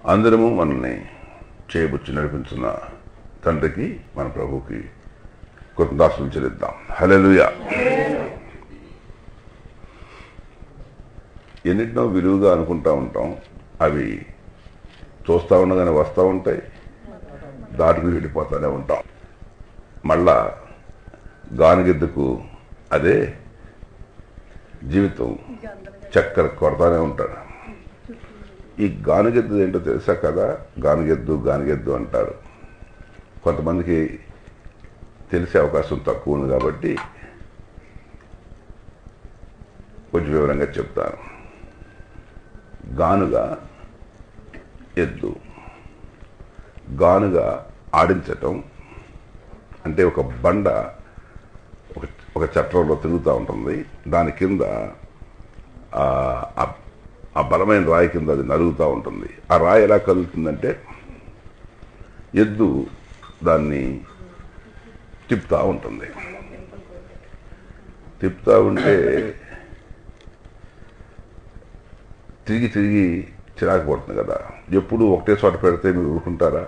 అందరము మనల్ని చేయబుచ్చి నడిపించిన తండ్రికి మన ప్రభుకి కృతదాసులు చెల్లిద్దాం హల్లెలూయా ఎన్నిటినో విలువగా అనుకుంటా ఉంటాం అవి చూస్తూ ఉండగానే వస్తూ ఉంటాయి దాటుకు వెళ్ళిపోతూనే ఉంటాం మళ్ళా గానగిద్దకు అదే జీవితం చక్కెర కొడతానే ఉంటాడు ఈ గానుగెద్దు ఏంటో తెలుసా కదా గానుగెద్దు గానుగెద్దు అంటారు కొంతమందికి తెలిసే అవకాశం తక్కువ ఉంది కాబట్టి కొంచెం వివరంగా చెప్తాను గానుగా ఎద్దు గానుగా ఆడించటం అంటే ఒక బండ ఒక ఒక చట్రంలో తిరుగుతూ ఉంటుంది దాని కింద ఆ ఆ- ఆ బలమైన రాయి కింద అది నలుగుతూ ఉంటుంది ఆ రాయి ఎలా కదులుతుందంటే ఎద్దు దాన్ని తిప్పుతూ ఉంటుంది తిప్పుతూ ఉంటే తిరిగి తిరిగి చిరాకు పడుతుంది కదా ఎప్పుడు ఒకటే చోట పెడితే మీరు ఊరుకుంటారా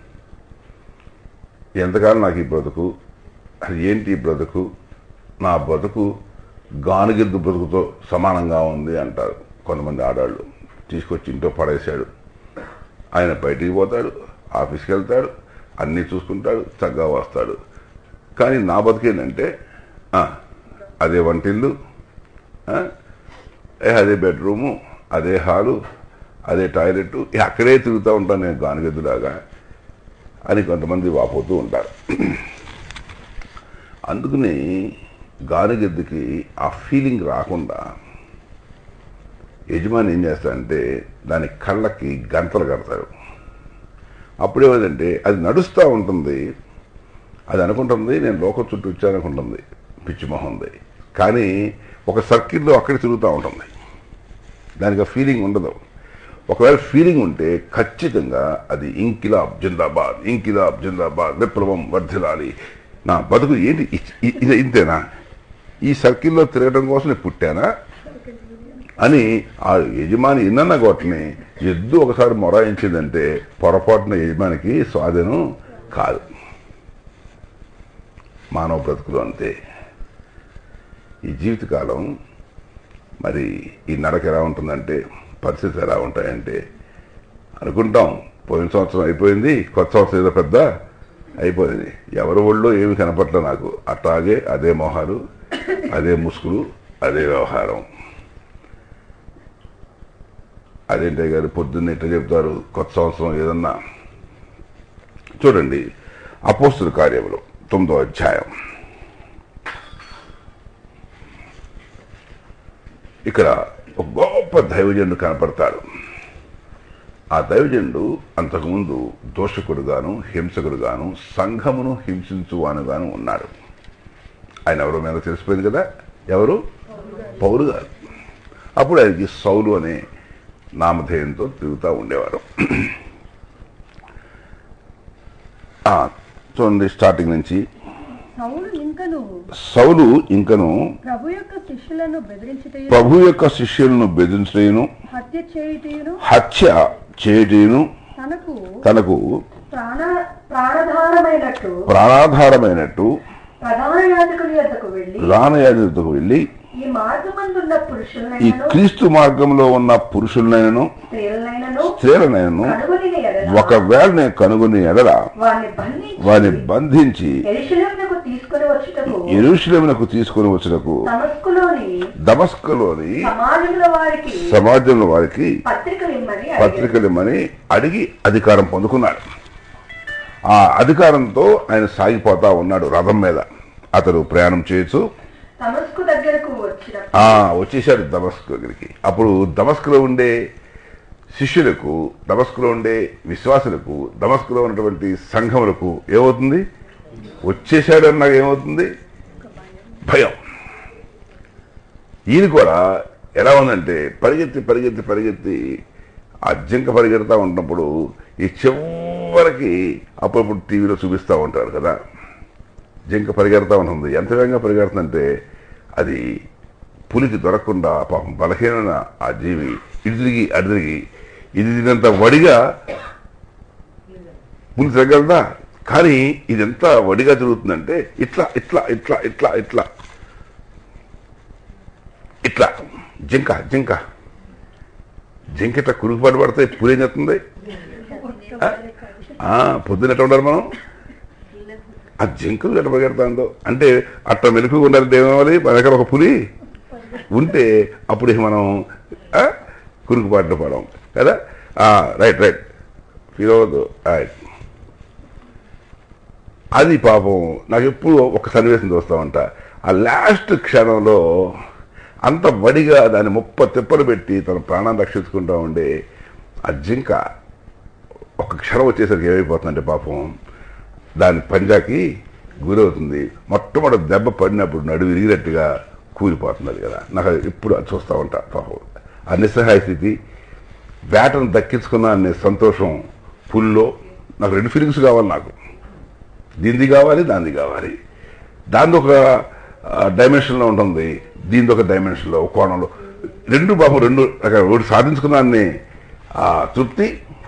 ఎంతకాలం నాకు ఈ బ్రతుకు అది ఏంటి ఈ బ్రతుకు నా బ్రతుకు గానుగెద్దు బ్రతుకుతో సమానంగా ఉంది అంటారు కొంతమంది ఆడాళ్ళు తీసుకొచ్చి ఇంట్లో పడేశాడు ఆయన బయటికి పోతాడు ఆఫీస్కి వెళ్తాడు అన్నీ చూసుకుంటాడు చక్కగా వస్తాడు కానీ నా బతుకేంటంటే ఆ, అదే వంటిల్లు ఆ, ఏ అదే బెడ్రూము అదే హాలు అదే టాయిలెట్ అక్కడే తిరుగుతూ ఉంటాను నేను గానుగెద్దులాగా అని కొంతమంది వాపోతూ ఉంటారు అందుకని గానుగెద్దుకి ఆ ఫీలింగ్ రాకుండా యజమాని ఏం చేస్తాడంటే దాని కళ్ళకి గంటలు కడతారు అప్పుడేమంటే అది నడుస్తూ ఉంటుంది అది అనుకుంటుంది నేను లోకం చుట్టూ వచ్చాననుకుంటుంది పిచ్చి మొహంది కానీ ఒక సర్కిల్లో అక్కడ తిరుగుతూ ఉంటుంది దానికి ఆ ఫీలింగ్ ఉండదు ఒకవేళ ఫీలింగ్ ఉంటే ఖచ్చితంగా అది ఇంకిలాబ్ జిందాబాద్ ఇంకిలాబ్ జిందాబాద్ విప్లవం వర్ధిల్లాలి నా బతుకు ఏంటి ఇ- ఇ- ఇది ఇంతేనా ఈ సర్కిల్లో తిరగడం కోసం నేను పుట్టానా అని ఆ యజమాని ఇన్న గొట్టని ఎద్దు ఒకసారి మొరాయించిందంటే పొరపాటున యజమానికి స్వాధీనం కాదు మానవ బ్రతుకులు అంతే ఈ జీవితకాలం మరి ఈ నడక ఎలా ఉంటుందంటే పరిస్థితి ఎలా ఉంటాయంటే అనుకుంటాం పోయిన సంవత్సరం అయిపోయింది కొత్త సంవత్సరం ఏదో పెద్ద అయిపోయింది ఎవరి ఒళ్ళో ఏమి కనపట్ల నాకు అట్లాగే అదే మొహాలు అదే ముసుగులు అదే వ్యవహారం అదేంటే గారు పొద్దున్న ఎట్లా చెప్తారు కొత్త సంవత్సరం ఏదన్నా చూడండి అపోస్తుల కార్యములు తొమ్మిదో అధ్యాయం ఇక్కడ ఒక గొప్ప దైవజనుడు కనపడతాడు ఆ దైవజనుడు అంతకుముందు దోషకుడుగాను హింసకుడుగాను సంఘమును హింసించువానుగాను ఉన్నాడు ఆయన ఎవరో మీద తెలిసిపోయింది కదా ఎవరు పౌరు గారు అప్పుడు ఆయనకి సౌలు అనే నామధేయంతో తిరుగుతూ ఉండేవారు ఆ, చూడండి స్టార్టింగ్ నుంచి సౌలు ఇంకను సౌలు ఇంకను ప్రభు యొక్క శిష్యులను బెదిరించుటయు ప్రభు యొక్క శిష్యులను బెదిరించలేను హత్య చేయుటయును హత్య చేయటేను తనకు తనకు ప్రాణ ప్రాణధారమైనట్టు ప్రాణాధారమైనట్టు ప్రధాన యాజకుని యొద్దకు వెళ్ళి రానయాజకు వెళ్ళి ఈ మార్గమందున్న ఈ పురుషులనైనను క్రీస్తు మార్గంలో ఉన్న పురుషులనైనను స్త్రీలనైనను స్త్రీలనైనను కనుగొని ఎడల ఒకవేళ నేను కనుగొని ఎడల వారిని బంధించి వారిని బంధించి ఎరుషలేమునకు తీసుకుని వచ్చుటకు ఎరుషులమునకు తీసుకుని వచ్చినకు తమస్కులోని దమస్కలోని సమాజంలో వారికి సమాజంలో వారికి పత్రికలు ఇమ్మని అడిగాడు. పత్రికలు ఇమ్మని అడిగి అధికారం పొందుకున్నాడు ఆ అధికారంతో ఆయన సాగిపోతా ఉన్నాడు రథం మీద అతడు ప్రయాణం చేయొచ్చు తమస్కు దగ్గరకు వచ్చిన ఆ వచ్చేసాడు దమస్క్ దగ్గరికి అప్పుడు దమస్కులో ఉండే శిష్యులకు దమస్కులో ఉండే విశ్వాసులకు దమస్కులో ఉన్నటువంటి సంఘములకు ఏమవుతుంది వచ్చేసాడు అన్నాక ఏమవుతుంది భయం ఈయన కూడా ఎలా ఉందంటే పరిగెత్తి పరిగెత్తి పరిగెత్తి ఆ జింక పరిగెడతా ఉన్నప్పుడు ఈ చివరికి అప్పుడప్పుడు టీవీలో చూపిస్తూ ఉంటారు కదా జింక పరిగెడతా ఉంటుంది ఎంత వేగంగా పరిగెడుతుందంటే అది పులికి దొరకకుండా పాపం బలహీనమైన ఆ జీవి ఇటు తిరిగి అటు తిరిగి ఇది ఇదంత వడిగా పులి తిరగలదా కానీ ఇది ఎంత వడిగా తిరుగుతుందంటే ఇట్లా ఇట్లా ఇట్లా ఇట్లా ఇట్లా ఇట్లా జింక జింక జింక ఇట్లా కురుకుపాటు పడితే పులి ఏం చేస్తుంది ఆ? ఆ, పొద్దున ఎట్లా ఉండాలి మనం ఆ జింకలు ఎట్లా పరిగెడతాందో అంటే అట్లా మెలకు ఉండాలంటే ఏమవ్వాలి మన దగ్గర ఒక పులి ఉంటే అప్పుడు ఇక మనం ఆ, కురుకుపాటు పడం కదా ఆ, రైట్ రైట్ ఫీల్ అవ్వద్దు రైట్ అది పాపం నాకు ఎప్పుడు ఒక సన్నివేశం చూస్తూ ఉంటా ఆ లాస్ట్ క్షణంలో అంత వడిగా దాన్ని ముప్ప తిప్పలు పెట్టి తన ప్రాణాన్ని రక్షించుకుంటా ఉండే ఆ జింక ఒక క్షణం వచ్చేసరికి ఏమైపోతుందంటే పాపం దాని పంజాకి గురవుతుంది మొట్టమొదటి దెబ్బ పడినప్పుడు నడువు విరిగినట్టుగా కూలిపోతుంది అది కదా నాకు అది ఎప్పుడు అది చూస్తూ ఉంటా పాపం ఆ నిస్సహాయ స్థితి వేటను దక్కించుకున్నా అనే సంతోషం పుల్లో నాకు రెండు ఫీలింగ్స్ కావాలి నాకు దీనిది కావాలి దానిది కావాలి దాని ఒక డైమెన్షన్లో ఉంటుంది దీని ఒక డైమెన్షన్లో ఒక కోణంలో రెండు బాబు రెండు రకాల ఒకటి సాధించుకున్నాన్ని ఆ తృప్తి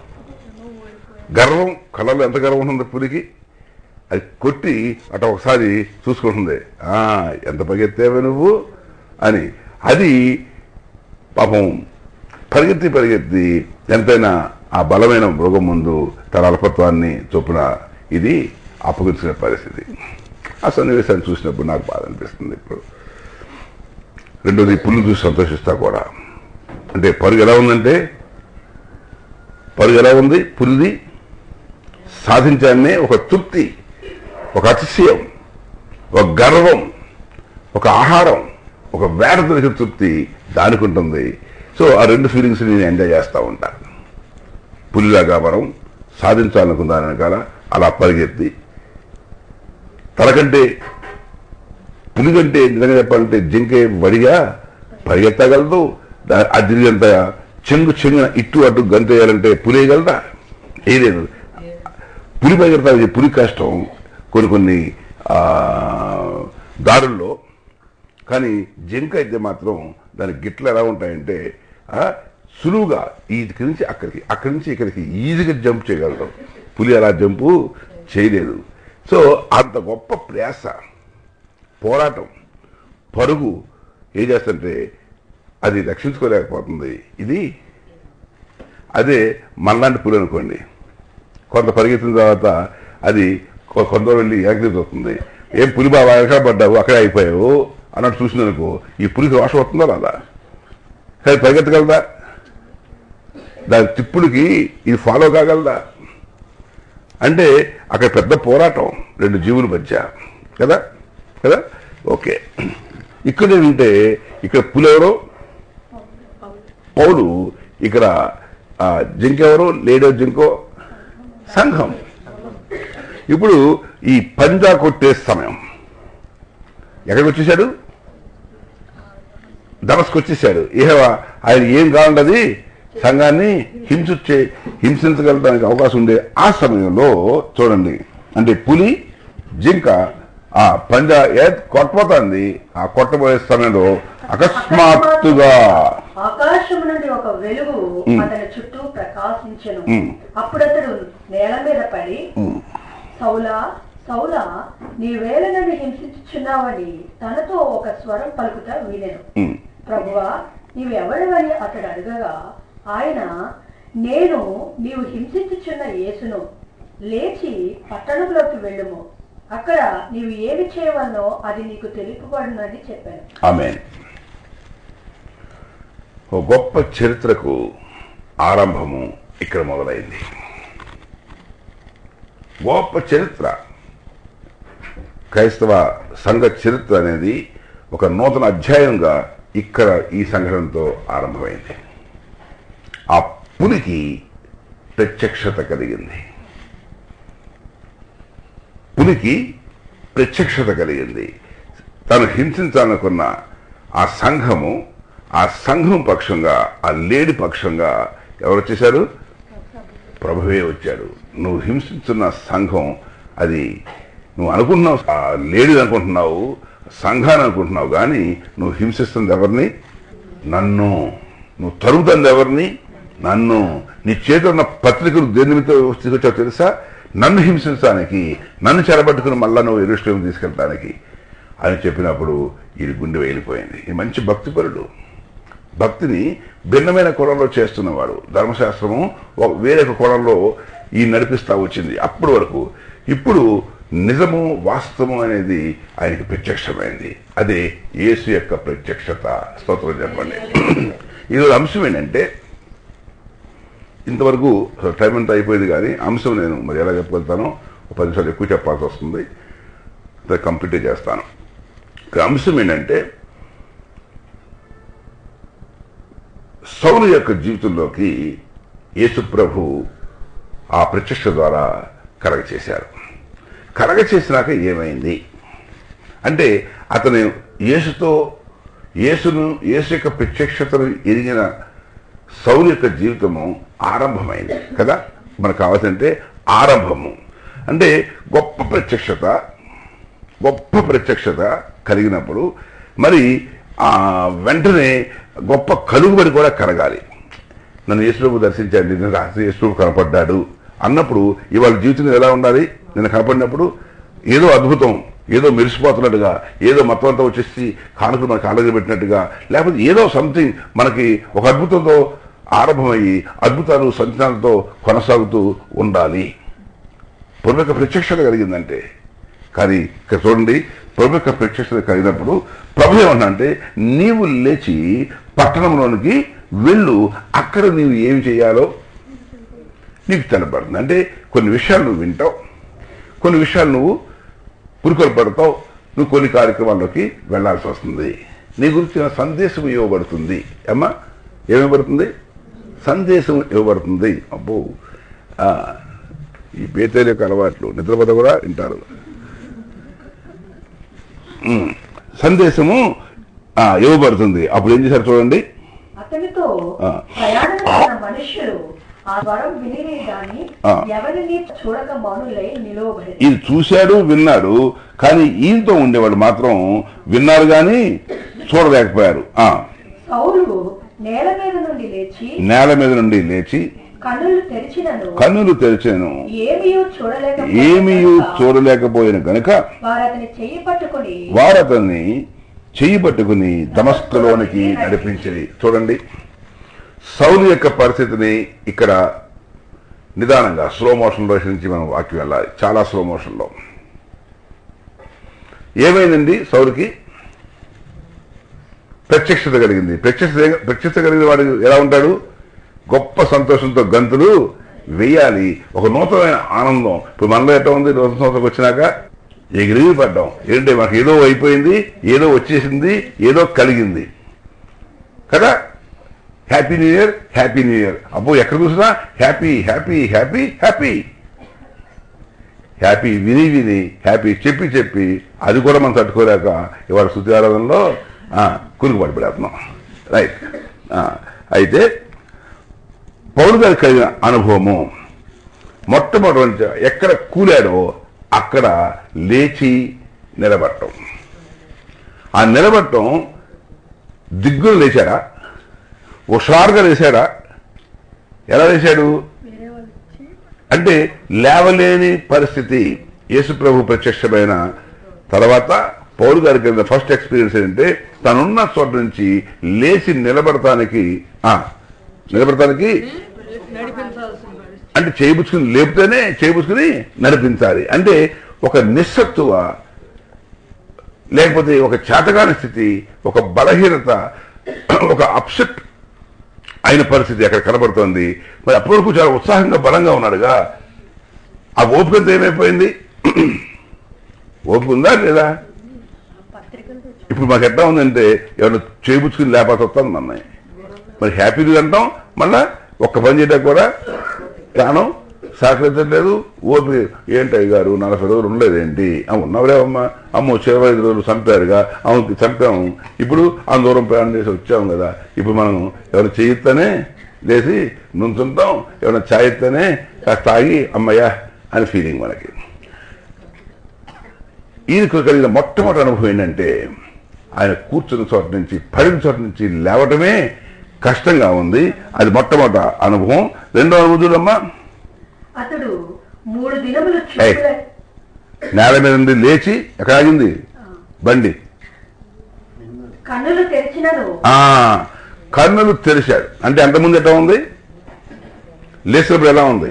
గర్వం కళ్ళలో ఎంత గర్వం ఉంటుంది పులికి అది కొట్టి అట ఒకసారి చూసుకుంటుంది ఆ ఎంత పరిగెత్తావే నువ్వు అని అది పాపం పరిగెత్తి పరిగెత్తి ఎంతైనా ఆ బలమైన మృగం ముందు తన అల్పత్వాన్ని చొప్పున ఇది అప్పగించిన పరిస్థితి ఆ సన్నివేశాన్ని చూసినప్పుడు నాకు బాధ అనిపిస్తుంది ఇప్పుడు రెండోది పుల్లు చూసి సంతోషిస్తా కూడా అంటే పరుగు ఎలా ఉందంటే పరుగు ఎలా ఉంది పులిది సాధించానే ఒక తృప్తి ఒక అతిశయం ఒక గర్వం ఒక ఆహారం ఒక వేట దొరికిన తృప్తి దానికి ఉంటుంది సో ఆ రెండు ఫీలింగ్స్ నేను ఎంజాయ్ చేస్తూ ఉంటా పులిలాగా మనం సాధించాలనుకున్న దాని వెనకాల అలా పరిగెత్తి తనకంటే పులి కంటే నిజంగా చెప్పాలంటే జింకే వడిగా పరిగెత్తగలదు దా- అది తిరిగంత చెంగు చెంగున ఇటు అటు గంతేయాలంటే పులి వేయగలదా వేయలేదు పులి పరిగెడతాది పులి కష్టం కొన్ని కొన్ని ఆ, దారుల్లో కానీ జింక అయితే మాత్రం దాని గిట్లు ఎలా ఉంటాయంటే ఆ, సులువుగా ఇక్కడి నుంచి అక్కడికి అక్కడి నుంచి ఇక్కడికి ఈజీగా జంప్ చేయగలరు పులి అలా జంపు చేయలేదు సో అంత గొప్ప ప్రయాస పోరాటం పరుగు ఏం చేస్తుంటే అది రక్షించుకోలేకపోతుంది ఇది అదే మనలాంటి పులి అనుకోండి కొంత పరిగెత్తిన తర్వాత అది కొ- కొంత దూరం వెళ్ళి ఎగరి వస్తుంది ఏం పులి బాబా ఎక్కడ పడ్డావు అక్కడే అయిపోయావు అన్నట్టు చూసిందనుకో ఈ పులికి రోషం వస్తుందా రాదా కానీ పరిగెత్తగలదా దాని తిప్పులకి ఇది ఫాలో కాగలదా అంటే అక్కడ పెద్ద పోరాటం రెండు జీవుల మధ్య కదా కదా ఓకే ఇక్కడ ఏంటంటే ఇక్కడ పులి ఎవరో పౌలు ఇక్కడ ఆ, జింక ఎవరో లేడో జింకో సంఘం ఇప్పుడు ఈ పంజా కొట్టే సమయం ఎక్కడికి వచ్చేసాడు దమస్కు వచ్చేసాడు ఇహ ఆయన ఏం కావాలన్నది సంఘాన్ని హింసించే హింసించగలడానికి అవకాశం ఉండే ఆ సమయంలో చూడండి అంటే పులి జింక ఆ పంజా ఏ కొట్టబోతుంది ఆ కొట్టబోయే సమయంలో అకస్మాత్తుగా ఆకాశం నుండి ఒక వెలుగు ఉమ్. అతని చుట్టూ ప్రకాశించెను ఉమ్. అప్పుడతడు నేల మీద పడి ఉమ్, సౌలా సౌలా నీ వేళ నన్ను హింసించుచున్నావని తనతో ఒక స్వరం పలుకుతా వినెను ఉమ్, ప్రభువా నీవెవడవని అతడు అడగగా ఆయన నేను నీవు హింసించుచున్న యేసును లేచి పట్టణంలోకి వెళ్ళుము అక్కడ నీవు ఏమి చేయవలనో అది నీకు తెలుపబడినని చెప్పాను ఆమె ఓ గొప్ప చరిత్రకు ఆరంభము ఇక్కడ మొదలైంది గొప్ప చరిత్ర క్రైస్తవ సంఘ చరిత్ర అనేది ఒక నూతన అధ్యాయంగా ఇక్కడ ఈ సంఘటనతో ఆరంభమైంది ఆ పులికి ప్రత్యక్షత కలిగింది పులికి ప్రత్యక్షత కలిగింది తను హింసించాలనుకున్న ఆ సంఘము ఆ సంఘం పక్షంగా ఆ లేడి పక్షంగా ఎవరు వచ్చేశారు ప్రభువే వచ్చాడు నువ్వు హింసిస్తున్న సంఘం అది నువ్వు అనుకుంటున్నావు ఆ లేడీ అనుకుంటున్నావు సంఘాన్ని అనుకుంటున్నావు కానీ నువ్వు హింసిస్తుంది ఎవరిని నన్ను నువ్వు తరుగుతుంది ఎవరిని నన్ను నీ చేతిలో ఉన్న పత్రికలు దేని నిమిత్తం తీసుకొచ్చావు తెలుసా నన్ను హింసించడానికి నన్ను చెరబట్టుకుని మళ్ళా నువ్వు ఎరుశ్లేం తీసుకెళ్ళడానికి అని చెప్పినప్పుడు ఇది గుండె వేలిపోయింది ఈ మంచి భక్తిపరుడు భక్తిని భిన్నమైన కోణంలో చేస్తున్నవాడు ధర్మశాస్త్రము ఒక వేరొక కోణంలో ఈ నడిపిస్తా వచ్చింది అప్పటి వరకు ఇప్పుడు నిజము వాస్తవము అనేది ఆయనకి ప్రత్యక్షమైంది అదే యేసు యొక్క ప్రత్యక్షత స్తోత్రం చెప్పండి ఈరోజు అంశం ఏంటంటే ఇంతవరకు అసలు టైం అంతా అయిపోయింది కానీ అంశం నేను మరి ఎలా చెప్పగలుగుతానో ఒక పది నిమిషాలు ఎక్కువ చెప్పాల్సి వస్తుంది అది కంప్లీట్ చేస్తాను ఇక అంశం ఏంటంటే సౌలు యొక్క జీవితంలోకి యేసు ప్రభు ఆ ప్రత్యక్ష ద్వారా కరగ చేశారు కరగ చేసినాక ఏమైంది అంటే అతను యేసుతో యేసును యేసు యొక్క ప్రత్యక్షతను ఎరిగిన సౌలు యొక్క జీవితము ఆరంభమైంది కదా మనకు కావాల్సింటే ఆరంభము అంటే గొప్ప ప్రత్యక్షత గొప్ప ప్రత్యక్షత కలిగినప్పుడు మరి ఆ వెంటనే గొప్ప కలుగుబడి కూడా కరగాలి నన్ను యేసుప్రభు దర్శించాడు నిన్న రాత్రి యేసుప్రభు కనపడ్డాడు అన్నప్పుడు ఇవాళ జీవితం ఎలా ఉండాలి నిన్న కనపడినప్పుడు ఏదో అద్భుతం ఏదో మెరిసిపోతున్నట్టుగా ఏదో మొత్తం అంతా వచ్చేసి కానుకలు మనకి కాళ్ళకి పెట్టినట్టుగా లేకపోతే ఏదో సంథింగ్ మనకి ఒక అద్భుతంతో ఆరంభమయ్యి అద్భుతాలు సంచలనాలతో కొనసాగుతూ ఉండాలి ప్రభు యొక్క ప్రత్యక్షత కలిగిందంటే కానీ ఇక్కడ చూడండి ప్రభు యొక్క ప్రత్యక్షత కలిగినప్పుడు ప్రభు ఏమన్నా అంటే నీవు లేచి పట్టణంలోనికి వెళ్ళు అక్కడ నీవు ఏమి చేయాలో నీకు తెలపడుతుంది అంటే కొన్ని విషయాలు నువ్వు వింటావు కొన్ని విషయాలు నువ్వు పురుకొలు పడతావు నువ్వు కొన్ని కార్యక్రమాల్లోకి వెళ్లాల్సి వస్తుంది నీ గురించి సందేశం ఇవ్వబడుతుంది అమ్మా ఏమివ్వబడుతుంది సందేశం ఇవ్వబడుతుంది అబ్బో ఆ, ఈ పేతేల యొక్క అలవాట్లు నిద్రపోత కూడా వింటారు ఉమ్, సందేశము ఆ, ఇవ్వబడుతుంది అప్పుడు ఏం చేశారు చూడండి అతనితో ఆ. ప్రయాణం చేసిన మనుష్యులు ఆ స్వరం విని గాని ఆ. ఎవరిని చూడక మనులై నిలవబడి ఇది చూశాడు విన్నాడు కానీ ఈయనతో ఉండేవాడు మాత్రం విన్నారు కానీ చూడలేకపోయారు ఆ సౌలు నేల మీద నుండి లేచి నేల మీద నుండి లేచి కన్నులు తెరిచినను కన్నులు తెరిచాను ఏమీయూ చూడలేక ఏమీ చూడలేకపోయిన గనుక వారు అతని చెయ్యి పట్టుకుని వారు అతన్ని చెయ్యి పట్టుకుని దమస్కులోనికి నడిపించింది చూడండి సౌలు యొక్క పరిస్థితిని ఇక్కడ నిదానంగా స్లో మోషన్ లో నుంచి మనం వాక్యం వెళ్ళాలి చాలా స్లో మోషన్ లో ఏమైందండి సౌలుకి ప్రత్యక్షత కలిగింది ప్రత్యక్షత ప్రత్యక్షత కలిగిన వాడు ఎలా ఉంటాడు గొప్ప సంతోషంతో గంతులు వేయాలి ఒక నూతనమైన ఆనందం ఇప్పుడు మనలో ఎట్లా ఉంది నూతన సంవత్సరం వచ్చినాక ఎగిరి పడ్డాం ఏంటంటే మాకు ఏదో అయిపోయింది ఏదో వచ్చేసింది ఏదో కలిగింది కదా happy new year happy new year అబ్బో ఎక్కడ చూసినా happy happy happy happy happy విని విని హ్యాపీ చెప్పి చెప్పి అది కూడా మనం తట్టుకోలేక ఇవాళ శుద్ధి ఆరాధనలో కురుకు పడిపోతున్నాం రైట్ అయితే పౌరు గారికి కలిగిన అనుభవము మొట్టమొదటి ఎక్కడ కూలాడో అక్కడ లేచి నిలబడటం ఆ నిలబడటం దిగ్గులు లేచాడా హుషారుగా లేచాడా ఎలా లేచాడు అంటే లేవలేని పరిస్థితి యేసు ప్రభు ప్రత్యక్షమైన తర్వాత పౌరు గారికి కలిగిన ఫస్ట్ ఎక్స్పీరియన్స్ ఏంటంటే తనున్న చోట నుంచి లేచి నిలబడటానికి ఆ, నిలబడటానికి అంటే చేయిపుచ్చుకుని లేపితేనే చేయిపుచ్చుకుని నడిపించాలి అంటే ఒక నిస్సత్తువ లేకపోతే ఒక చేతగాని స్థితి ఒక బలహీనత ఒక అప్సెట్ అయిన పరిస్థితి అక్కడ కనబడుతోంది మరి అప్పటి వరకు చాలా ఉత్సాహంగా బలంగా ఉన్నాడుగా ఆ ఓపికంత ఏమైపోయింది ఓపిక ఉందా లేదా ఇప్పుడు మాకు ఎట్లా ఉందంటే ఎవరైనా చేపుచ్చుకుని లేకపోతే వస్తుంది మన్నాయి మరి హ్యాపీగా అంటాం మళ్ళా ఒక్క పని చేయడం కూడా ప్రాణం సహకరించట్లేదు ఓపిక ఏంటి గారు నలభై రోజులు ఉండలేదేంటి ఆ ఉన్నవరేమమ్మా అమ్మ వచ్చే ఇరవై ఐదు రోజులు చంపారుగా అవును చంపాము ఇప్పుడు అంత దూరం ప్రయాణం చేసి వచ్చాము కదా ఇప్పుడు మనం ఎవరు చేయిస్తేనే లేచి నుంచుంటాం ఎవరైనా ఛాయ్ ఇస్తేనే కాస్త తాగి అమ్మయ్యా అని ఫీలింగ్ మనకి ఈయనకు కలిగిన మొట్టమొదటి అనుభవం ఏంటంటే ఆయన కూర్చున్న చోట నుంచి పడిన చోట నుంచి లేవటమే కష్టంగా ఉంది అది మొట్టమొదట అనుభవం రెండో అనుభవం చూడమ్మా అతడు మూడు దినములు ఏయ్. చూపుల నేల మీద నుండి లేచి ఎక్కడ ఆగింది బండి కన్నులు తెరిచినను ఆ కన్నులు తెరిచాడు అంటే అంతకుముందు ఎట్లా ఉంది లేచినప్పుడు ఎలా ఉంది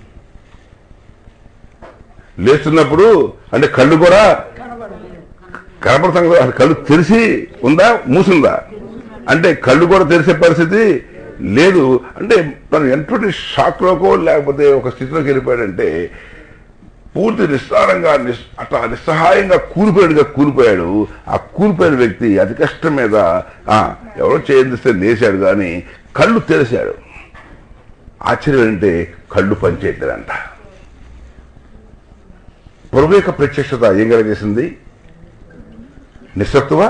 లేస్తున్నప్పుడు అంటే కళ్ళు కూడా కనపడతాం కదా అసలు కళ్ళు తెరిచి ఉందా మూసిందా అంటే కళ్ళు కూడా తెరిచే పరిస్థితి లేదు అంటే తను ఎంతటి షాక్లోకో లేకపోతే ఒక స్థితిలోకి వెళ్ళిపోయాడంటే పూర్తి నిస్సారంగా నిస్ అట్లా నిస్సహాయంగా కూలిపోయాడుగా కూలిపోయాడు ఆ కూలిపోయిన వ్యక్తి అతి కష్టం మీద ఆ ఎవరో చేయందిస్తే లేచాడు కానీ కళ్ళు తెరిచాడు ఆశ్చర్యం ఏంటంటే కళ్ళు పనిచేయట్లేదంట ప్రభు యొక్క ప్రత్యక్షత ఏం కలిగేసింది నిస్సత్వ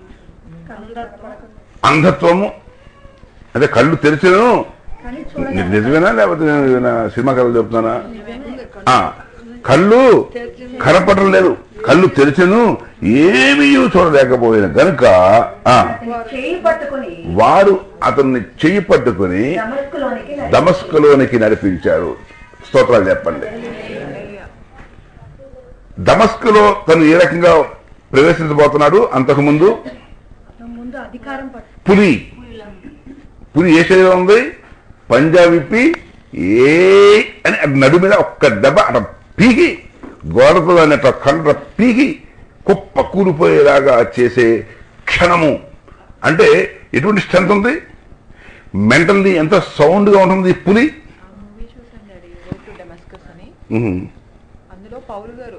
అంధత్వము అంటే కళ్ళు తెరిచను ని- నిజమేనా లేకపోతే నేను ఏదైనా సినిమా కథలు చెప్తున్నానా ఆ, కళ్ళు కనపడడం లేదు కళ్ళు తెరిచను ఏమీ చూడలేకపోయిన గనుక ఆ, అతని చేయి పట్టుకుని వారు అతన్ని చెయ్యి పట్టుకుని దమస్కులోనికి నడిచి- దమస్కులోనికి నడిపించారు స్తోత్రాలు చెప్పండి దమస్కులో తను ఏ రకంగా ప్రవేశించబోతున్నాడు అంతకుముందు ముందు అధికారం పట్టు పులి పులి ఏ శరీరం ఉంది పంజా విప్పి ఏ అని అది నడు మీద ఒక్క దెబ్బ అట పీకి గోడతో అన్నట్టు కండ పీకి కుప్ప కూలిపోయేలాగా చేసే క్షణము అంటే ఎటువంటి స్ట్రెంత్ ఉంది మెంటల్లీ ఎంత సౌండ్గా ఉంటుంది ఈ పులి ఆ మూవీ చూసాను డాడీ రోడ్ టు డెమస్కస్ అని ఉహుం. అందులో పౌల్ గారు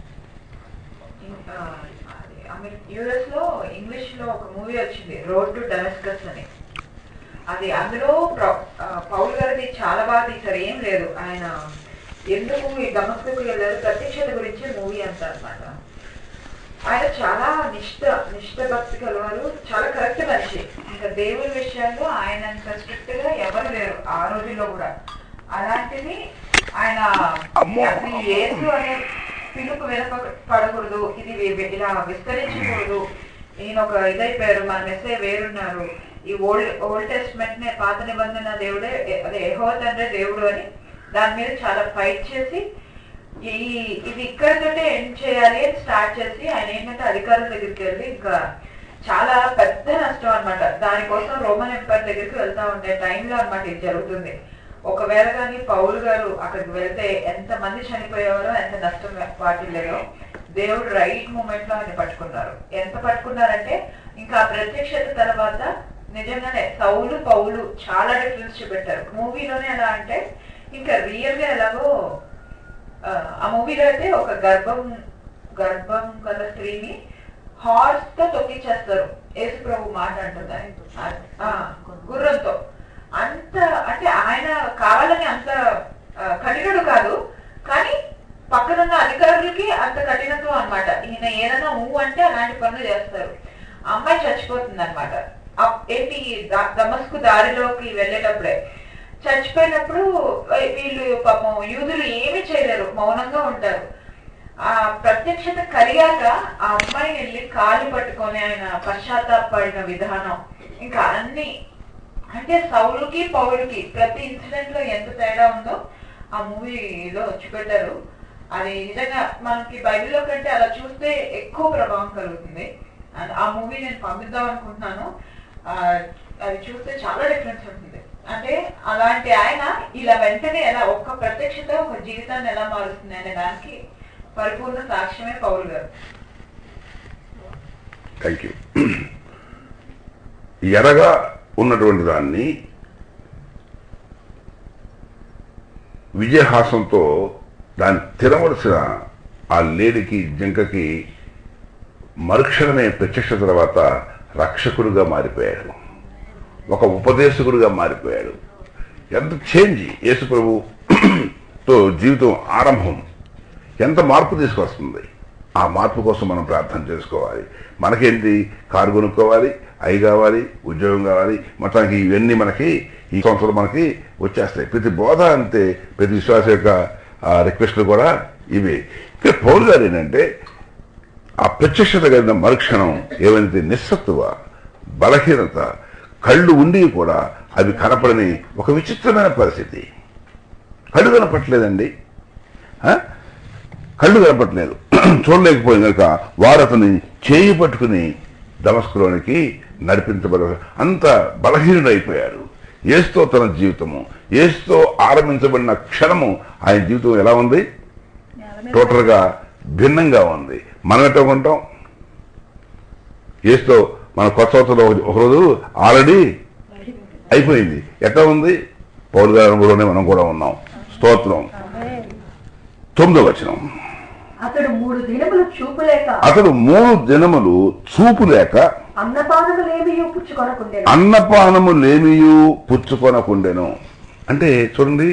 యుఎస్ లో ఇంగ్లీష్ లో ఒక మూవీ వచ్చింది రోడ్ టు డెమస్కస్ అని అది అందులో ప్ర- ఆ, పౌల్ గారిది చాలా బాగా తీశారు ఏం లేదు ఆయన ఎందుకు ఈ డమస్కు వెళ్ళారు ప్రత్యక్షత గురించి మూవీ అంతా అన్నమాట ఆయన చాలా నిష్ఠ నిష్ఠ భక్తి కలవారు చాలా కరెక్ట్ మనిషి ఇంకా దేవుడి విషయాల్లో ఆయన అంత స్ట్రిక్ట్ గా ఎవరు లేరు ఆ రోజుల్లో కూడా అలాంటిది ఆయన అమ్మో. అసలు ఈ యేసు అనే పిలుపు వినప పడకూడదు ఇది వి- ఇలా విస్తరించకూడదు ఈయన ఒక ఇదైపోయారు మన మెస్సే వేరున్నారు ఈ ఓల్డ్ ఓల్డ్ టెస్ట్మెంట్ నే పాత నిబంధన దేవుడే ఎ- అదే యెహోవా తండ్రి దేవుడు అని దాని మీద చాలా ఫైట్ చేసి ఈ ఇది ఇక్కడితోటే ఎండ్ చేయాలి అని స్టార్ట్ చేసి ఆయన ఏంటంటే అధికారుల దగ్గరికి వెళ్ళి ఇంకా చాలా పెద్ద నష్టం అన్నమాట దానికోసం రోమన్ ఎంపైర్ దగ్గరికి వెళ్తా ఉండే టైంలో అన్నమాట ఇది జరుగుతుంది ఒకవేళ కానీ పౌలు గారు అక్కడికి వెళ్తే ఎంత మంది చనిపోయేవారో ఎంత నష్టం వాటిల్లేదో దేవుడు రైట్ మూమెంట్ లో ఆయన పట్టుకున్నారు ఎంత పట్టుకున్నారంటే ఇంకా ఆ ప్రత్యక్షత తర్వాత నిజంగానే సౌలు పౌలు చాలా డిఫరెన్స్ చూపెట్టారు మూవీలోనే ఎలా అంటే ఇంకా రియల్ గా ఎలాగో ఆ, ఆ మూవీలో అయితే ఒక గర్భం గర్భం గల స్త్రీని హార్స్ తో తొక్కిచ్చేస్తారు యేసు ప్రభు మాట అంటున్నారు ఆ, గుర్రంతో అంత అంటే ఆయన కావాలని అంత ఆ, కఠినుడు కాదు కానీ పక్కనున్న అధికారులకి అంత కఠినత్వం అన్నమాట ఈయన ఏదైనా ఊ అంటే అలాంటి పనులు చేస్తారు ఆ అమ్మాయి చచ్చిపోతుంది అనమాట ఏంటి ద- దమస్కు దారిలోకి వెళ్ళేటప్పుడే చచ్చిపోయినప్పుడు వీ- వీళ్ళు పాపం యూదులు ఏమీ చేయలేరు మౌనంగా ఉంటారు ఆ ప్రత్యక్షత కలిగాక ఆ అమ్మాయి వెళ్ళి కాలు పట్టుకొని ఆయన పశ్చాత్తాపడిన విధానం ఇంకా అన్ని అంటే సౌలుకి పౌలుకి ప్రతి ఇన్సిడెంట్ లో ఎంత తేడా ఉందో ఆ మూవీలో చూపెట్టారు అది నిజంగా మనకి బైబిల్లో కంటే అలా చూస్తే ఎక్కువ ప్రభావం కలుగుతుంది అండ్ ఆ మూవీ నేను పంపిద్దాం అనుకుంటున్నాను ఆ, అది చూస్తే చాలా డిఫరెన్స్ ఉంటుంది అంటే అలాంటి ఆయన ఇలా వెంటనే ఎలా ఒక్క ప్రత్యక్షత ఒక జీవితాన్ని ఎలా మారుస్తుంది అనే దానికి పరిపూర్ణ సాక్ష్యమే పౌరు గారు థ్యాంక్ యూ ఎర్రగా ఉన్నటువంటి దాన్ని విజయహాసంతో దాన్ని తినవలసిన ఆ లేడికి జింకకి మరుక్షణమే ప్రత్యక్ష తర్వాత రక్షకుడుగా మారిపోయాడు ఒక ఉపదేశకుడుగా మారిపోయాడు ఎంత చేంజ్ యేసు ప్రభు తో జీవితం ఆరంభం ఎంత మార్పు తీసుకొస్తుంది ఆ మార్పు కోసం మనం ప్రార్థన చేసుకోవాలి మనకేంటి కారు కొనుక్కోవాలి అయి కావాలి ఉద్యోగం కావాలి మొత్తానికి ఇవన్నీ మనకి ఈ సంవత్సరం మనకి వచ్చేస్తాయి ప్రతి బోధ అంతే ప్రతి విశ్వాస యొక్క రిక్వెస్ట్లు కూడా ఇవే ఇక్కడ పౌరు గారు ఏంటంటే ఆ ప్రత్యక్షత కలిగిన మరుక్షణం ఏమైతే నిస్సత్తువ బలహీనత కళ్ళు ఉండి కూడా అవి కనపడని ఒక విచిత్రమైన పరిస్థితి కళ్ళు కనపట్లేదండి ఆ? కళ్ళు కనపట్లేదు చూడలేకపోయింది కనుక వారు అతన్ని చేయి పట్టుకుని దమస్కులోనికి నడిపించబడ అంత బలహీనుడైపోయారు ఏసుతో తన జీవితము ఏసుతో ఆరంభించబడిన క్షణము ఆయన జీవితం ఎలా ఉంది టోటల్ గా భిన్నంగా ఉంది మనం ఎట్లా ఉంటాం ఏసుతో మన కొత్త సంవత్సరంలో ఒక- ఒకరోజు ఆల్రెడీ అయిపోయింది ఎట్లా ఉంది పౌరు గారి అనుభవంలోనే మనం కూడా ఉన్నాం స్తోత్రం తొమ్మిదో వచనం అతడు మూడు దినములు చూపులేక అతడు మూడు దినములు చూపు లేక అన్నపానములేమీ పుచ్చుకొనకుండెను అన్నపానము లేమియు పుచ్చుకొనకుండెను అంటే చూడండి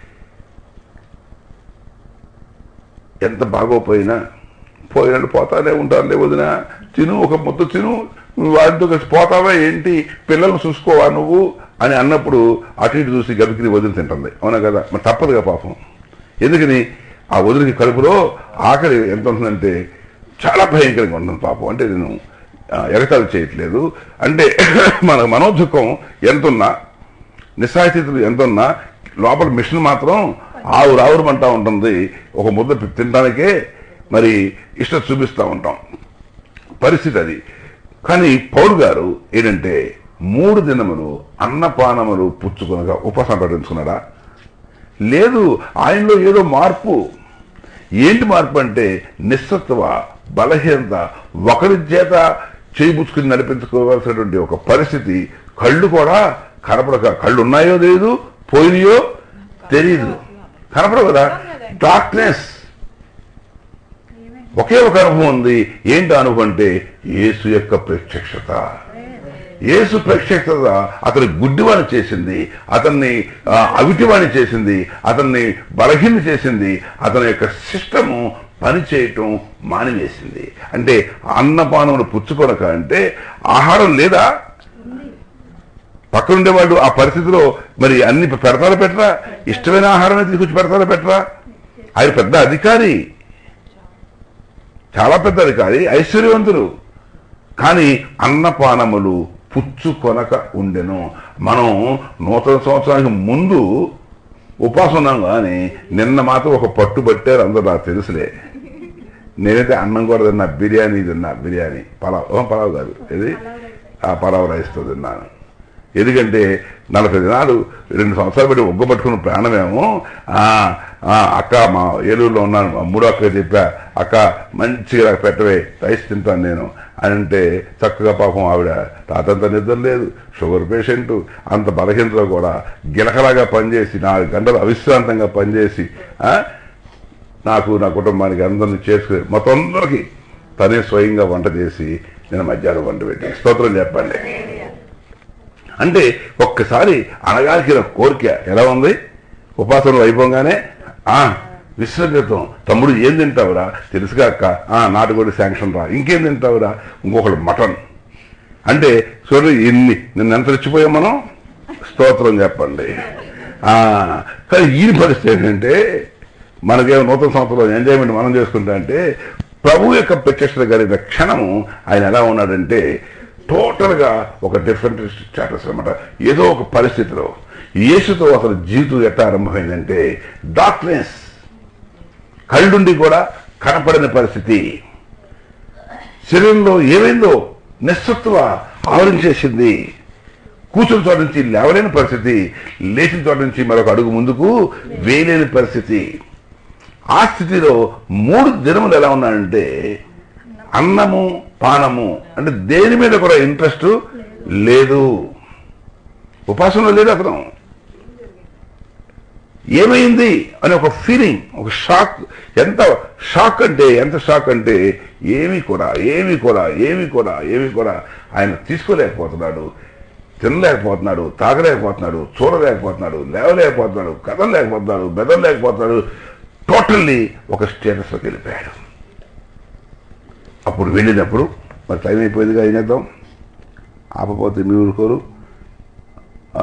ఎంత బాగోపోయినా పోయినట్టు పోతానే ఉంటారులే వదిన తిను ఒక ముద్ద తిను నువ్వు వాటితో కలిసి పోతావా ఏంటి పిల్లల్ని చూసుకోవా నువ్వు అని అన్నప్పుడు అటు ఇటు చూసి గబికిని వదిలి తింటుంది అవునా కదా మరి తప్పదుగా పాపం ఎందుకని ఆ వదిలికి కడుపులో ఆకలి ఎంత ఉంటుందంటే చాలా భయంకరంగా ఉంటుంది పాపం అంటే నేను ఆ, ఎగతాళి చేయట్లేదు అంటే మన మనోదుఖం ఎంతున్నా నిస్సాయితీతులు ఎంతున్నా లోపల మిషన్ మాత్రం ఆవు రావురమంటా ఉంటుంది ఒక ముద్ద తినడానికే మరి ఇష్టం చూపిస్తూ ఉంటాం పరిస్థితి అది కానీ పౌరు గారు ఏంటంటే మూడు దినములు అన్నపానములు పుచ్చుకొనగా ఉపవాసం ప్రకటించుకున్నాడా లేదు ఆయనలో ఏదో మార్పు ఏంటి మార్పు అంటే నిస్సత్వ బలహీనత ఒకరి చేత చేయిపుచ్చుకుని నడిపించుకోవాల్సినటువంటి ఒక పరిస్థితి కళ్ళు కూడా కనపడక కళ్ళు ఉన్నాయో తెలియదు పోయినాయో తెలియదు కనపడవు కదా డార్క్నెస్ ఒకే ఒక అనుభవం ఉంది ఏంటి ఆ అనుభవం అంటే యేసు యొక్క ప్రత్యక్షత యేసు ప్రత్యక్షత అతని గుడ్డివాణి చేసింది అతన్ని ఆ, అవిటివాణి చేసింది అతన్ని బలహీన చేసింది అతని యొక్క సిస్టము పనిచేయటం మానివేసింది అంటే అన్నపానములు పుచ్చుకొనక అంటే ఆహారం లేదా పక్కనుండే వాళ్ళు ఆ పరిస్థితిలో మరి అన్ని పెడతారా పెట్టరా ఇష్టమైన ఆహారమే తీసుకొచ్చి పెడతారా పెట్టరా ఆయన పెద్ద అధికారి చాలా పెద్ద అధికారి ఐశ్వర్యవంతుడు కానీ అన్నపానములు పుచ్చుకొనక ఉండెను మనం నూతన సంవత్సరానికి ముందు ఉపాసం ఉన్నాం కానీ నిన్న మాత్రం ఒక పట్టు పట్టారు అందరూ నాకు తెలుసులే నేనైతే అన్నం కూడా తిన్నా బిర్యానీ తిన్నా బిర్యానీ పలావ్ ఓ, పలావ్ కాదు ఇది ఆ పలావ్ రైస్తో తిన్నాను ఎందుకంటే నలభై దినాలు రెండు సంవత్సరాలు పెట్టి ఒగ్గ పట్టుకున్న ప్రాణమేమో ఆ, ఆ, అక్క మా ఏలూరులో ఉన్నాను మా మూడో అక్క చెప్పా అక్క మంచిగా నాకు పెట్టవే రైస్ తింటాను నేను అని అంటే చక్కగా పాపం ఆవిడ తాతంత నిద్ర లేదు షుగర్ పేషెంట్ అంత బలహీనతలో కూడా గిలకలాగా పనిచేసి నాలుగు గంటలు అవిశ్రాంతంగా పనిచేసి ఆ, నాకు నా కుటుంబానికి అందరిని చేసుకుని మొత్తం అందరికీ తనే స్వయంగా వంట చేసి నేను మధ్యాహ్నం వంట పెట్టి స్తోత్రం చెప్పండి అంటే ఒక్కసారి అనగాల్సిన కోరిక ఎలా ఉంది ఉపాసనలు అయిపోగానే ఆ విశ్వగతం తమ్ముడు ఏం తింటావురా తెలుసుగా అక్క ఆ నాటుకోడి శాంక్షన్ రా ఇంకేం తింటావురా ఇంకొకడు మటన్ అంటే చూడు ఇన్ని నిన్న ఎంత రెచ్చిపోయాం మనం స్తోత్రం చెప్పండి ఆ కానీ ఈ పరిస్థితి ఏంటంటే మనకేమో నూతన సంవత్సరంలో ఎంజాయ్మెంట్ మనం చేసుకుంటా అంటే ప్రభు యొక్క ప్రత్యక్షత కలిగిన క్షణము ఆయన ఎలా ఉన్నాడంటే టోటల్ గా ఒక డిఫరెంట్ స్టేటస్ అనమాట ఏదో ఒక పరిస్థితిలో యేసుతో అసలు జీవితం ఎట్లా ఆరంభమైందంటే డార్క్నెస్ కళ్ళుండి కూడా కనపడని పరిస్థితి శరీరంలో ఏమైందో నిస్సత్వ ఆవరించేసింది కూర్చుని చోట నుంచి లేవలేని పరిస్థితి లేచిన చోట నుంచి మరొక అడుగు ముందుకు వేయలేని పరిస్థితి ఆ స్థితిలో మూడు దినములు ఎలా ఉన్నాయంటే అన్నము పానము అంటే దేని మీద కూడా ఇంట్రెస్ట్ లేదు ఉపాసనలో లేదు అతను ఏమైంది అని ఒక ఫీలింగ్ ఒక షాక్ ఎంత షాక్ అంటే ఎంత షాక్ అంటే ఏమీ కూడా ఏమీ కూడా ఏమీ కూడా ఏమీ కూడా ఆయన తీసుకోలేకపోతున్నాడు తినలేకపోతున్నాడు తాగలేకపోతున్నాడు చూడలేకపోతున్నాడు లేవలేకపోతున్నాడు కదలలేకపోతున్నాడు బెదరలేకపోతున్నాడు టోటల్లీ ఒక స్టేటస్లోకి వెళ్ళిపోయాడు అప్పుడు వెళ్ళినప్పుడు మరి టైం అయిపోయిందిగా ఏం చేద్దాం ఆపపోతే మీ ఊరుకోరు ఆ,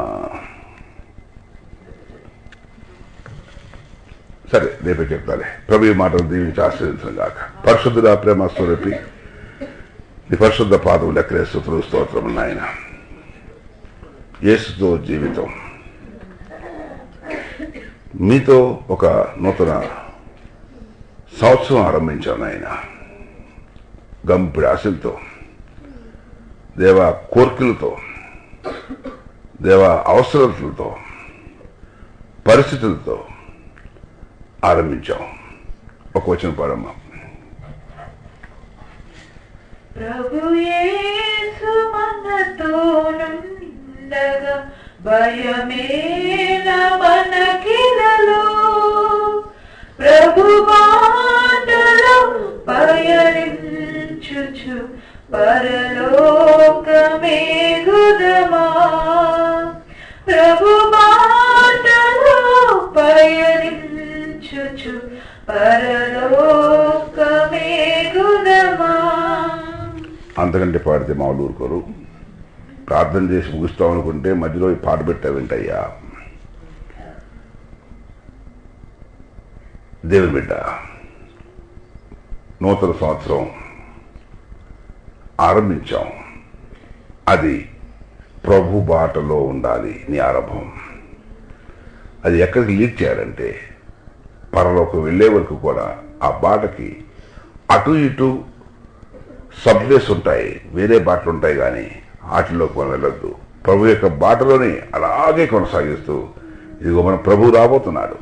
సరే రేపే చెప్తాలే ప్రభు ఈ మాటలు దీవించి ఆశ్రయించడం కాక పరిశుద్ధుల ప్రేమ స్వరూపి నీ పరిశుద్ధ పాదం లెక్కలే స్తోత్రం స్తోత్రం నాయన యేసుతో జీవితం మీతో ఒక నూతన సంవత్సరం ఆరంభించాను ఆయన గంపిడి ఆశలతో దేవ కోర్కెలతో దేవ అవసరాలతో పరిస్థితులతో ఆరంభించాం ఒక వచ్చిన పాడమ్మ ప్రభు యేసు మనతోనుండగా భయమేల మనకిలలో ప్రభు మాటలో పయనించుచు పరలోకమేగుదమా ప్రభు మాటలో పయనించుచు పరలోకమేగుదమా అంతకంటే పాడితే మా వాళ్ళు ఊరుకోరు ప్రార్థన చేసి ముగిస్తాం అనుకుంటే మధ్యలో ఈ పాట పెట్టా వింటయ్యా దేవుని బిడ్డ నూతన సంవత్సరం ఆరంభించాం అది ప్రభు బాటలో ఉండాలి నీ ఆరంభం అది ఎక్కడికి లీడ్ చేయాలంటే పరలోకి వెళ్ళే వరకు కూడా ఆ బాటకి అటు ఇటు సబ్వేస్ ఉంటాయి వేరే బాటలు ఉంటాయి కానీ వాటిలోకి మనం వెళ్ళొద్దు ప్రభు యొక్క బాటలోనే అలాగే కొనసాగిస్తూ ఇదిగో మన ప్రభు రాబోతున్నాడు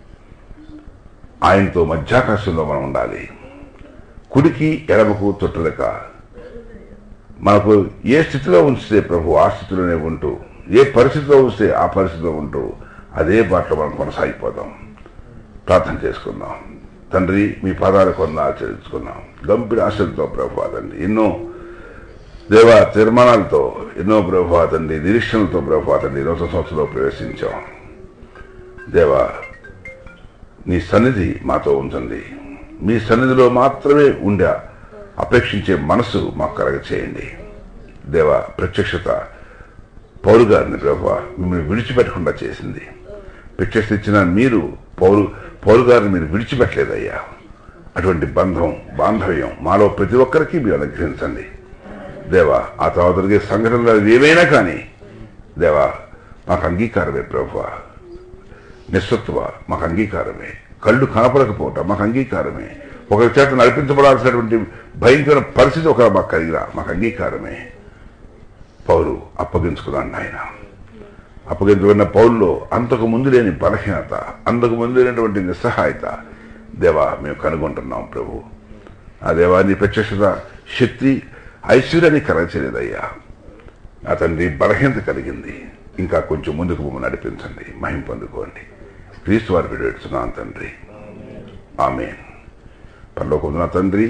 ఆయనతో మధ్యాకాశంలో మనం ఉండాలి కుడికి ఎడమకు తొట్టలేక మనకు ఏ స్థితిలో ఉంచితే ప్రభు ఆ స్థితిలోనే ఉంటూ ఏ పరిస్థితిలో ఉంచితే ఆ పరిస్థితిలో ఉంటూ అదే బాటలో మనం కొనసాగిపోదాం ప్రార్థన చేసుకుందాం తండ్రి మీ పాదాలు కొన్న ఆచరించుకున్నాం గంపిడి ఆశలతో ప్రభు తండ్రి ఎన్నో దేవ తీర్మానాలతో ఎన్నో ప్రభు తండ్రి నిరీక్షణలతో ప్రభు తండ్రి నూతన సంవత్సరంలో ప్రవేశించాం దేవ నీ సన్నిధి మాతో ఉంచండి మీ సన్నిధిలో మాత్రమే ఉండే అపేక్షించే మనసు మాకు కలగ చేయండి దేవ ప్రత్యక్షత పౌరు గారిని ప్రభు మిమ్మల్ని విడిచిపెట్టకుండా చేసింది ప్రత్యక్షత ఇచ్చిన మీరు పౌరు పౌరు గారిని మీరు విడిచిపెట్టలేదయ్యా అటువంటి బంధం బాంధవ్యం మాలో ప్రతి ఒక్కరికి మీరు అనుగ్రహించండి దేవా ఆ తర్వాత జరిగే సంఘటనలు ఏవైనా కానీ దేవా మాకు అంగీకారమే ప్రభు నిస్సత్వ మాకు అంగీకారమే కళ్ళు కనపడకపోవటం మాకు అంగీకారమే ఒకరి చేత నడిపించబడాల్సినటువంటి భయంకర పరిస్థితి ఒక మాకు కలిగిరా మాకు అంగీకారమే పౌరు అప్పగించుకున్నాను ఆయన అప్పగించబడిన పౌరులో అంతకు ముందు లేని బలహీనత అంతకు ముందు లేనటువంటి నిస్సహాయత దేవా మేము కనుగొంటున్నాం ప్రభు ఆ దేవా నీ ప్రత్యక్షత శక్తి ఐశ్వర్యాన్ని కలగచేయలేదయ్యా నా తండ్రి బలహీనత కలిగింది ఇంకా కొంచెం ముందుకు మమ్మల్ని నడిపించండి మహిం పొందుకోండి క్రీస్తు వారి పెడుతున్నాను తండ్రి ఆమె పరలోకం నా తండ్రి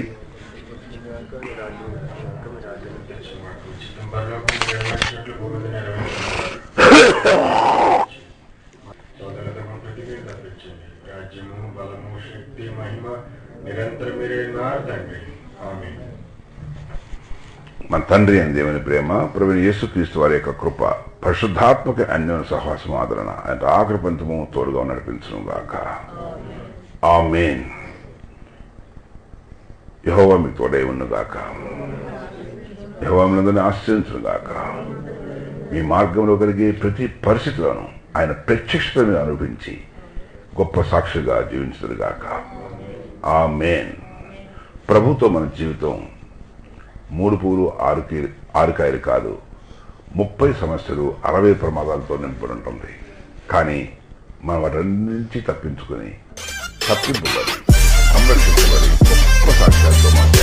రాజ్యము బలము శక్తి మహిమ నిరంతరం మీరే ఉన్నారు తండ్రి ఆమె మన తండ్రి అని దేవుని ప్రేమ ప్రవీణ యేసుక్రీస్తు వారి యొక్క కృప పరిశుద్ధాత్మక అన్యోన్య సహవాసం ఆదరణ ఆయన ఆఖరి పంతము తోడుగా నడిపించను గాక ఆమెన్ యహోవా మీకు తోడై ఉన్ను గాక యహోవా మిమ్మల్ని ఆశ్రయించును గాక మీ మార్గంలో కలిగే ప్రతి పరిస్థితిలోనూ ఆయన ప్రత్యక్షతను అనుభవించి గొప్ప సాక్షిగా జీవించదు గాక ఆమెన్ ప్రభుతో మన జీవితం మూడు పూలు ఆరు కీ- ఆరు కాయలు కాదు ముప్పై సమస్యలు అరవై ప్రమాదాలతో నింపడి ఉంటుంది కానీ మనం వాటన్నిటి నుంచి తప్పించుకుని తప్పింపబడి సంరక్షించబడి గొప్ప సాక్ష్యాలతో మన